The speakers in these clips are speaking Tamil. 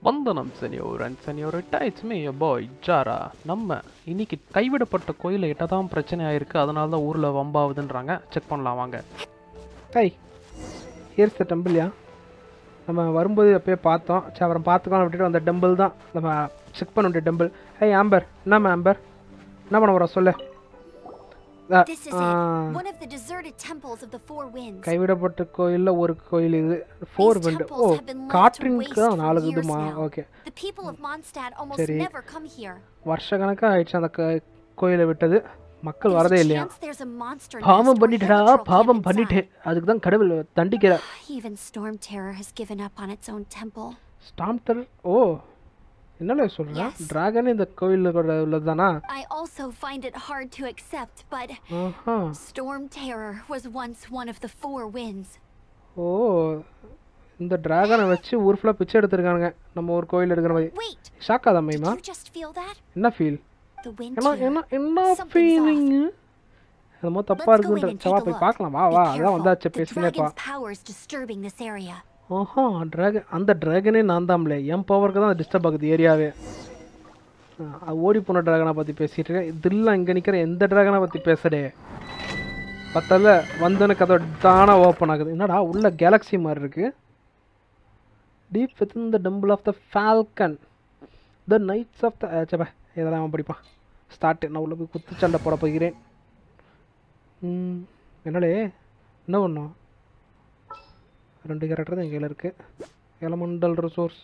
வந்தனம் senor and senorita it's me பாய் ஜாரா நம்ம இன்னைக்கு கைவிடப்பட்ட கோயிலில் எட்டதான் பிரச்சனை ஆயிருக்கு அதனால தான் ஊரில் வம்பாவுதுன்றாங்க செக் பண்ணலாம் வாங்க ஹை ஹியர்ஸ் த டெம்பிள்யா நம்ம வரும்போது எப்பயே பார்த்தோம் சரி அப்புறம் பார்த்துக்கலாம் விட்டுட்டு அந்த டெம்பிள் தான் நம்ம செக் பண்ண வேண்டிய டெம்பிள் ஹே ஆம்பர் என்னம்மா ஆம்பர் என்ன பண்ண போகிறோம் சொல்லு ஆ, This is ah, it. One of the deserted temples of the Four Winds. கைவிடப்பட்ட கோயிலில் ஒரு கோயில் இது ஃபோர் These விண்டு ஓ temples have been left to காற்றின்க்கு waste தான் for நாலு years இதுமா now. Okay The people of Mondstadt almost சரி. never come here. வருஷ கணக்காக ஆயிடுச்சு அந்த க- கோயிலை விட்டது மக்கள் There's வரதே a இல்லையா chance there's a monster nest பாவம் or பண்ணிட்டடா hell troll பாவம் camp பண்ணிட்டேன் inside. அதுக்கு தான் கடவுள் தண்டிக்கிறார் Even Storm Terror has given up on its own temple. ஸ்டாம்டர் ஓ என்னல சொல்கிறேன் Yes. டிராகன் இந்த கோயிலில் உள்ளது தானா I also find it hard to accept, but Aha Storm Terror was once one of the Four Winds. ஓ இந்த டிராகனை வச்சு ஊர் ஃபுல்லாக பிச்சை எடுத்திருக்கானுங்க நம்ம ஒரு கோயில் எடுக்கிற மாதிரி Wait, ஷாக்காத did மைமா you just feel that? என்ன ஃபீல் The wind என்ன here. என்ன என்ன Something's ஃபீலிங்கு என்னமோ Let's தப்பா go in இருக்குன்ற and சவா take a போய் look. பார்க்கலாம் வா Be வா அதான் careful. வந்தாச்சு The பேசுனேப்பா dragon's power is disturbing this area. ஆஹா டிராகன் அந்த டிராகனே நான் தான்ல என் பவருக்கு தான் டிஸ்டர்ப் ஆகுது ஏரியாவே ஆ, அது ஓடி போன டிராகனை பற்றி பேசிட்டு இருக்கேன் இதெல்லாம் இங்கே நிற்கிற எந்த டிராகனை பற்றி பேசுறே பத்தல வந்தோன்னு கதை தானே ஓப்பன் ஆகுது என்னடா உள்ள கேலக்ஸி மாதிரி இருக்கு deep with the temple of the falcon the knights of the சப்பா இதெல்லாம் அவன் படிப்பான் ஸ்டார்ட் நான் உள்ள போய் குத்து சண்டை போட போகிறேன் ம், என்னடே என்ன பண்ணும் ரெண்டு கேரக்டர் தான் என் கையில் இருக்குது எலமெண்டல் ரிசோர்ஸ்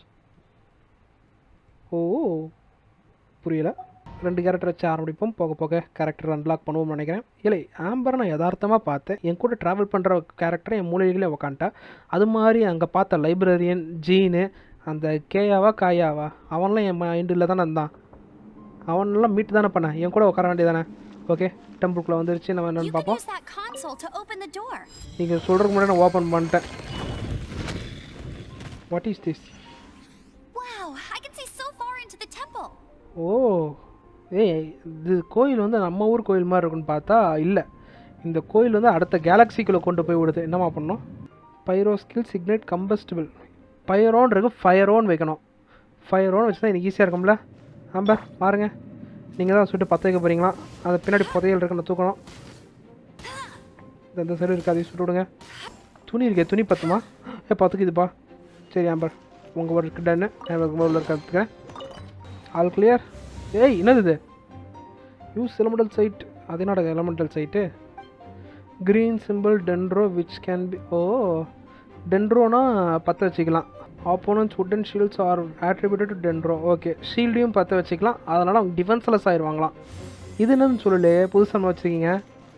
ஓ புரியல ரெண்டு கேரக்டர் வச்சு ஆரம்பிப்போம் போக போக கேரக்டர் அன்லாக் பண்ணுவோம்னு நினைக்கிறேன் இல்லை ஆம்பர் நான் யதார்த்தமாக பார்த்தேன் என் கூட ட்ராவல் பண்ணுற கேரக்டரை என் மூலைகளே உக்காண்டா அது மாதிரி அங்கே பார்த்த லைப்ரரியன் ஜீனு அந்த கேயாவா காயாவா அவன்லாம் என் மைண்டில் தானே இருந்தான் அவனெல்லாம் மீட் தானே பண்ணேன் என் கூட உட்கார வேண்டியதானே ஓகே டெம்பிள்குள்ளே வந்துருச்சு நம்ம You என்னென்னு can பார்ப்போம் use that console to open the door. நீங்கள் சொல்கிறதுக்கு முன்னாடி நான் ஓப்பன் பண்ணிட்டேன் what is this Wow, I can see so far into the temple. ஓ ஏய் இது கோயில் வந்து நம்ம ஊர் கோயில் மாதிரி இருக்குன்னு பார்த்தா இல்லை இந்த கோயில் வந்து அடுத்த கேலக்சிக்குள்ளே கொண்டு போய் விடுது என்னம்மா பண்ணோம் பைரோ ஸ்கில் சிக்னேட் கம்பஸ்டிபிள் பைரோன் இருக்கு ஃபயரோன் வைக்கணும் ஃபயரோன் வச்சு தான் எனக்கு ஈஸியாக இருக்கும்ல ஆம்பா பாருங்க நீங்கள் தான் சுட்டு பற்ற வைக்க போகிறீங்களா அந்த பின்னாடி புதையல் இருக்கு நான் தூக்கணும் இந்த- இந்த சைடு இருக்கு அதையும் சுட்டு விடுங்க துணி இருக்கே துணி பத்துமா ஏ பத்துக்குதுப்பா சரி ஆம்பர் உங்கள் ஒர்க் டன்னு உள்ள இருக்கிறதுக்கு ஆல் கிளியர் ஏய் என்னது இது யூஸ் எலமெண்டல் சைட் அது என்னடா elemental sight green simple Dendro which can be oh டென்ட்ரோனா பற்ற வச்சுக்கலாம் opponents wooden shields are attributed to Dendro okay ஷீல்டையும் பற்ற வச்சுக்கலாம் அதனால் அவங்க டிஃபென்ஸ்லெஸ் ஆயிடுவாங்களாம் இது என்னன்னு சொல்லலையே புதுசாக வச்சுருக்கீங்க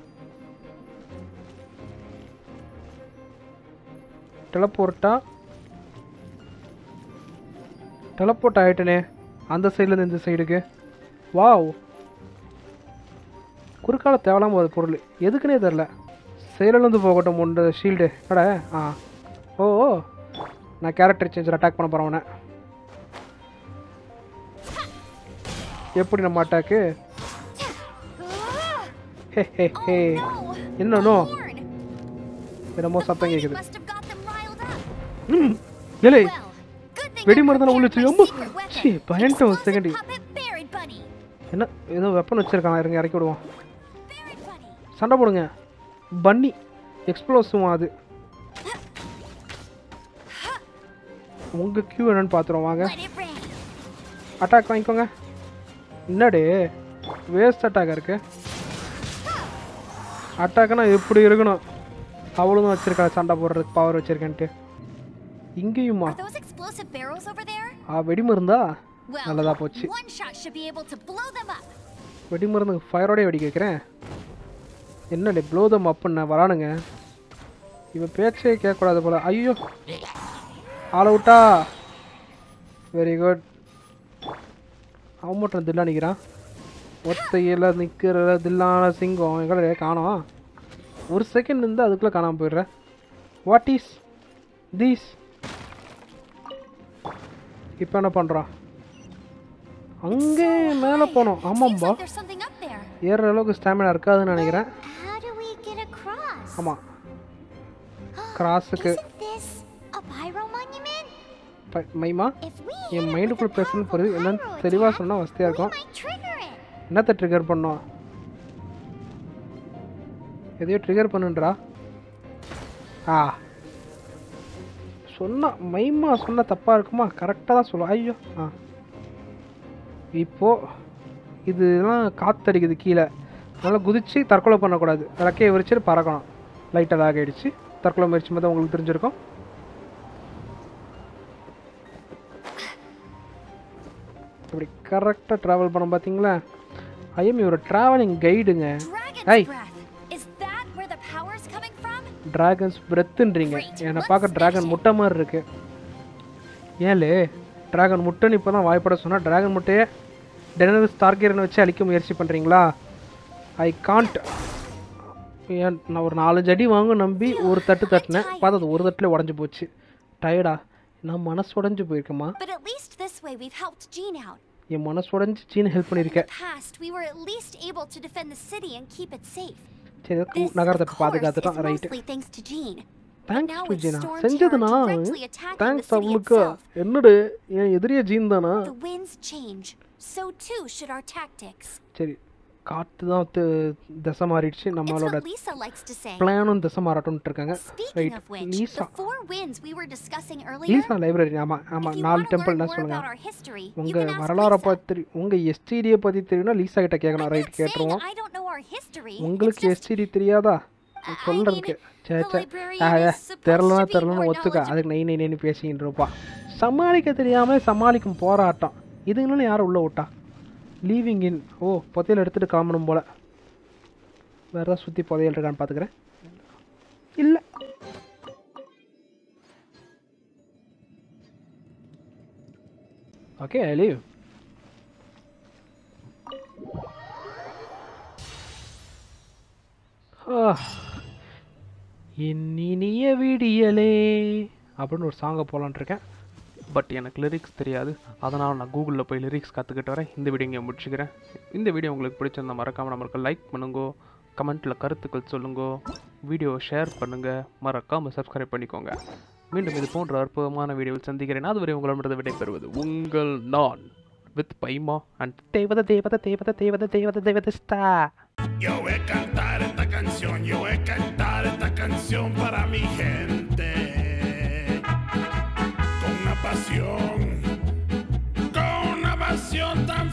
டெலப்போர்ட்டா டெலப்போர்ட் ஆகிட்டனே அந்த சைட்லேருந்து இந்த சைடுக்கு வாவ் குறுக்கால தேவலாம ஒரு பொருள் எதுக்குன்னே தெரில செயலிலேருந்து போகட்டும் உண்டு ஷீல்டு அட ஆ ஓ ஓ. நான் கேரக்டர் சேஞ்சர் அட்டாக் பண்ண போகிறேன் அவனை எப்படி நம்ம attack hey hey hey No! என்னன்னோ Horn! என்னமோ சத்தம் கேட்குது Must have got them riled up. ம் ஏலே Well, good thing வெடி I மருந்தான உள்ள prepared வச்சு my ரொம்ப secret சி weapon. பயன்ட்டு ஒரு Explosive second puppet buried bunny. என்ன ஏதோ வெப்பன் வச்சிருக்கான் இருங்க இறக்கி விடுவோம் Buried bunny. சண்டை போடுங்க பன்னி எக்ஸ்ப்ளோசிவ் அது உங்கள் கியூ என்னன்னு பார்த்துருவோம் வாங்க Let it rain. அட்டாக் வாங்கிக்கோங்க என்னடே வேஸ்ட் அட்டாக் இருக்கு அட்டாக்னா எப்படி இருக்கணும் அவளும் வச்சிருக்கா சண்டை போடுறதுக்கு பவர் வச்சிருக்கேன்ட்டு இங்கேயுமா Are those explosive barrels over there? ஆ வெடிமருந்தா Well, நல்லதா போச்சு one shot should be able to blow them up. வெடிமருந்து ஃபயரோடய வெடிக்க வைக்கிறேன் என்னடே ப்ளோதம் அப்புன்னு வரானுங்க இவன் பேச்சே கேட்கக்கூடாது போல ஐயோ ஆள விட்டா வெரி குட் அவன் மட்டும் தில்லா நிற்கிறான் ஒத்தையில் நிற்கிற தில்லான சிங்கம் எங்கடே காணோம் ஒரு செகண்ட் இருந்து அதுக்குள்ளே காணாமல் போயிடுறேன் வாட் இஸ் தீஸ் இப்போ என்ன பண்ணுறான் அங்கே மேலே போனோம் Seems ஆமாம்பா like there's something up there. ஏறுற அளவுக்கு ஸ்டாமினா இருக்காதுன்னு நினைக்கிறேன் How do we get across? ஆமாம் கிராஸுக்கு Isn't this a pyro monument? ப- மைமா If we N hit it with மைண்டுக்குள்ள a பேசணும்னு powerful புரியுது என்னன்னு pyro தெளிவாக attack, சொன்னால் வசதியாக we இருக்கும் might trigger it. என்னத்தை ட்ரிகர் பண்ணோம் எதையோ ட்ரிகர் பண்ணுன்றா ஆ சொன்னா மைமா சொன்ன தப்பாக இருக்குமா கரெக்டாக தான் சொல்லுவோம் ஐயோ ஆ இப்போ இதெல்லாம் காத்தடிக்குது கீழே அதனால் குதிச்சு தற்கொலை பண்ணக்கூடாது ரெக்கையை விரிச்சிட்டு பறக்கணும் லைட்டாக லாக் ஆகிடுச்சு தற்கொலை முயற்சி மாதிரி உங்களுக்கு தெரிஞ்சிருக்கும் இப்படி கரெக்டாக ட்ராவல் பண்ண பார்த்தீங்களா ஐஎம் ஒரு ட்ராவலிங் கைடுங்க Dragon's Hey. breath. Is that where the power's coming from? Dragon's பிரெத்துன்றீங்க என்னை பார்க்க டிராகன் முட்டை மாதிரி இருக்கு ஏன்லே டிராகன் முட்டைன்னு இப்போ தான் வாய்ப்பட சொன்னால் டிராகன் முட்டையை டெனரிஸ் டார்கெரனை வச்சு அழிக்க முயற்சி பண்ணுறீங்களா ஐ காண்ட் ஏன் நான் ஒரு நாலஞ்சு அடி வாங்க நம்பி ஒரு தட்டு தட்டினேன் பார்த்தா அது ஒரு தட்டில் உடஞ்சி போச்சு டயர்டா நான் மனசு உடஞ்சி போயிருக்கேம்மா But at least this way we've helped Jean out. என் மனசு உடஞ்சி சீனை ஹெல்ப் In பண்ணியிருக்கேன் the past, we were at least able to defend the city and keep it safe. சரி This, கு- of நகரத்தை course, பாதுகாத்துட்டோம் is right mostly thanks to Jean. Thanks now to with ஜீனா Storm செஞ்சதுனா Terror directly attacking the thanks city அவளுக்கு itself. என்னடு என் எதிரிய ஜீன் தானா The winds change. So too should our tactics. சரி காற்று தான் தி- திசை மாறிடுச்சு It's நம்மளோட what Lisa likes to say. பிளானும் திசை மாறட்டும்னு இருக்காங்க Speaking right of which, Lisa the four winds we were discussing earlier. Lisa library ஆமாம் if ஆமாம் you நாலு want to டெம்பிள் learn என்ன more சொல்லுங்க about our history, you உங்கள் can ask வரலாறை Lisa. பார்த்து உங்கள் எஸ்டிடியை பற்றி தெரியும்னா லீசா கிட்ட கேட்கணும் I'm ரைட் not saying கேட்டுருவோம் I don't know our history. It's உங்களுக்கு just எஸ்டிடி தெரியாதா I சொல்கிறதுக்கு mean, சே the சே librarian ஆ, is supposed தெரிலனா to be தெரிலன்னு more ஒத்துக்க knowledgeable. அதுக்கு நை நை நைன்னு பேசிக்கிட்டு இருப்பா சமாளிக்க தெரியாமல் சமாளிக்கும் போராட்டம் இதுங்கன்னு யாரும் உள்ள விட்டா லீவிங் இன் ஓ புதையல் எடுத்துகிட்டு கிளம்பணும் போல வேறு ஏதாவது சுற்றி புதையல் இருக்கான்னு பார்த்துக்கிறேன் இல்லை ஓகே லீவ் இனிய விடியலே அப்படின்னு ஒரு சாங்கை போலான் இருக்கேன் பட் எனக்கு லிரிக்ஸ் தெரியாது அதனால் நான் கூகுளில் போய் லிரிக்ஸ் கற்றுக்கிட்டு வரேன் இந்த வீடியோ இங்கே முடிச்சுக்கிறேன் இந்த வீடியோ உங்களுக்கு பிடிச்சிருந்தா மறக்காமல் நம்மளுக்கு லைக் பண்ணுங்க கமெண்ட்டில் கருத்துக்கள் சொல்லுங்க வீடியோ ஷேர் பண்ணுங்கள் மறக்காமல் சப்ஸ்கிரைப் பண்ணிக்கோங்க மீண்டும் இது போன்ற அற்புதமான வீடியோவில் சந்திக்கிறேன் அதுவரை உங்களிடமிருந்து விடைபெறுவது உங்கள் நான் வித் பைமா அண்ட் தேவத தேவத தேவத தேவத தேவத தேவத ஸ்டா Yo voy a cantar esta canción, yo voy a cantar esta canción para mi gente. Con una pasión, con una pasión tan